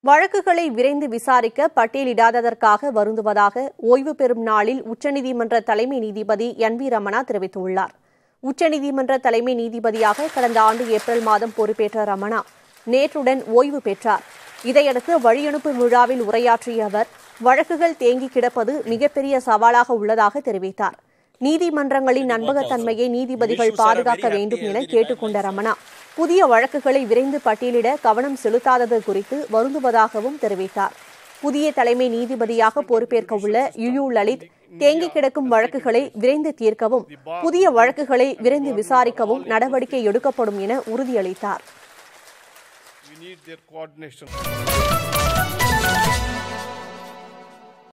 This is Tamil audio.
வழக்குகளை விரைந்து விசாரிக்க பட்டியலிடாததற்காக வருந்துவதாக ஓய்வு பெறும் நாளில் உச்சநீதிமன்ற தலைமை நீதிபதி என் வி ரமணா தெரிவித்துள்ளார் உச்சநீதிமன்ற தலைமை நீதிபதியாக கடந்த ஆண்டு ஏப்ரல் மாதம் பொறுப்பேற்ற ரமணா நேற்றுடன் ஓய்வு பெற்றார் இதையடுத்து வழியனுப்பு விழாவில் உரையாற்றிய அவர் வழக்குகள் தேங்கி கிடப்பது மிகப்பெரிய சவாலாக உள்ளதாக தெரிவித்தார் நீதிமன்றங்களின் நம்பகத்தன்மையை நீதிபதிகள் பாதுகாக்க வேண்டும் என கேட்டுக்கொண்ட ரமணா புதிய வழக்குகளை விரைந்து பட்டியலிட கவனம் செலுத்தாதது குறித்து வருந்துவதாகவும் தெரிவித்தார் புதிய தலைமை நீதிபதியாக பொறுப்பேற்க உள்ள யுயு லலித் தேங்கி கிடக்கும் வழக்குகளை விரைந்து தீர்க்கவும் புதிய வழக்குகளை விரைந்து விசாரிக்கவும் நடவடிக்கை எடுக்கப்படும் என உறுதியளித்தார் We need their coordination.